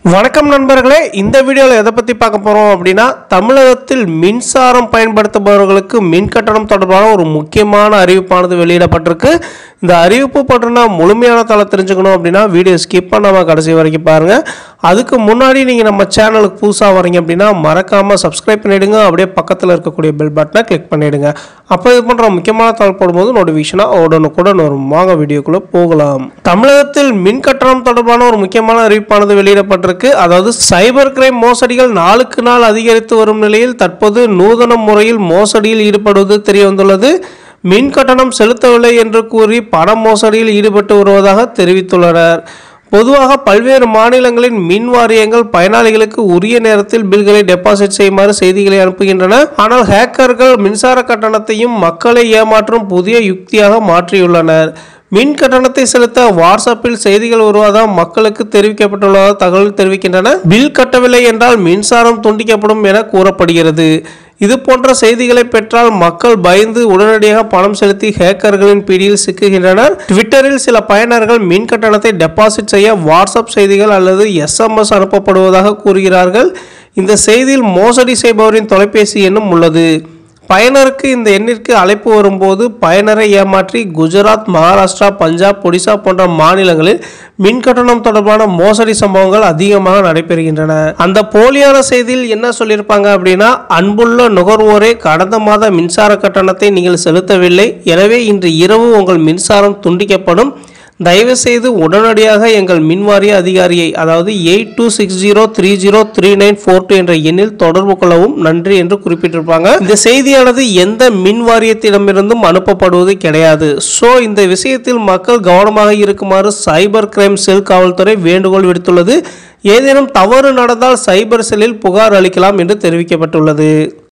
வணக்கம் நண்பர்களே இந்த வீடியோவில் எதை பற்றி பார்க்க போகிறோம் அப்படின்னா தமிழகத்தில் மின்சாரம் பயன்படுத்துபவர்களுக்கு மின் கட்டணம் தொடர்பான ஒரு முக்கியமான அறிவிப்பானது வெளியிடப்பட்டிருக்கு இந்த அறிவிப்பு பற்றின முழுமையான தலை தெரிஞ்சுக்கணும் அப்படின்னா வீடியோ ஸ்கிப் பண்ணாமல் கடைசி வரைக்கும் பாருங்கள் அதுக்கு முன்னாடி நீங்கள் நம்ம சேனலுக்கு புதுசாக வரீங்க அப்படின்னா மறக்காமல் சப்ஸ்கிரைப் பண்ணிவிடுங்க அப்படியே பக்கத்தில் இருக்கக்கூடிய பெல் பட்டனை கிளிக் பண்ணிவிடுங்க அப்போ இது போன்ற முக்கியமான தகவல் போடும்போது நோட்டிஃபிகேஷனாக உடனுக்குடன் வரும் வாங்க வீடியோக்குள்ளே போகலாம் தமிழகத்தில் மின் கட்டணம் தொடர்பான ஒரு முக்கியமான அறிவிப்பானது வெளியிடப்பட்டிருக்கு அதாவது சைபர் கிரைம் மோசடிகள் நாளுக்கு நாள் அதிகரித்து வரும் நிலையில் தற்போது நூதன முறையில் மோசடியில் ஈடுபடுவது தெரிய வந்துள்ளது மின் கட்டணம் செலுத்தவில்லை என்று கூறி பண மோசடியில் ஈடுபட்டு வருவதாக தெரிவித்துள்ளனர் பொதுவாக பல்வேறு மாநிலங்களின் மின் வாரியங்கள் பயனாளிகளுக்கு உரிய நேரத்தில் பில்களை டெபாசிட் செய்யுமாறு செய்திகளை அனுப்புகின்றன ஆனால் ஹேக்கர்கள் மின்சார கட்டணத்தையும் மக்களை ஏமாற்றும் புதிய யுக்தியாக மாற்றியுள்ளனர் மின் கட்டணத்தை செலுத்த வாட்ஸ்அப்பில் செய்திகள் வருவதாக மக்களுக்கு தெரிவிக்கப்பட்டுள்ளதாக தகவல் தெரிவிக்கின்றன பில் கட்டவில்லை என்றால் மின்சாரம் துண்டிக்கப்படும் என கூறப்படுகிறது இது போன்ற செய்திகளை பெற்றால் மக்கள் பயந்து உடனடியாக பணம் செலுத்தி ஹேக்கர்களின் பிடியில் சிக்குகின்றனர் ட்விட்டரில் சில பயனர்கள் மின் கட்டணத்தை டெபாசிட் செய்ய வாட்ஸ்அப் செய்திகள் அல்லது எஸ்எம்எஸ் அனுப்பப்படுவதாக கூறுகிறார்கள் இந்த செய்தியில் மோசடி செய்பவரின் தொலைபேசி எண்ணும் உள்ளது பயனருக்கு இந்த எண்ணிற்கு அழைப்பு வரும்போது பயனரை ஏமாற்றி குஜராத் மகாராஷ்டிரா பஞ்சாப் ஒடிசா போன்ற மாநிலங்களில் மின் கட்டணம் தொடர்பான மோசடி சம்பவங்கள் அதிகமாக நடைபெறுகின்றன அந்த போலியான செய்தியில் என்ன சொல்லியிருப்பாங்க அப்படின்னா அன்புள்ள நுகர்வோரே கடந்த மாத மின்சார கட்டணத்தை நீங்கள் செலுத்தவில்லை எனவே இன்று இரவு உங்கள் மின்சாரம் துண்டிக்கப்படும் தயவு செய்து உடனடியாக எங்கள் மின்வாரிய அதிகாரியை அதாவது eight two six zero three zero three nine four two என்ற எண்ணில் தொடர்பு கொள்ளவும் நன்றி என்று குறிப்பிட்டிருப்பாங்க இந்த செய்தியானது எந்த மின் வாரியத்திடமிருந்தும் அனுப்பப்படுவது கிடையாது ஸோ இந்த விஷயத்தில் மக்கள் கவனமாக இருக்குமாறு சைபர் கிரைம் செல் காவல்துறை வேண்டுகோள் விடுத்துள்ளது ஏதேனும் தவறு நடந்தால் சைபர் செல்லில் புகார் அளிக்கலாம் என்று தெரிவிக்கப்பட்டுள்ளது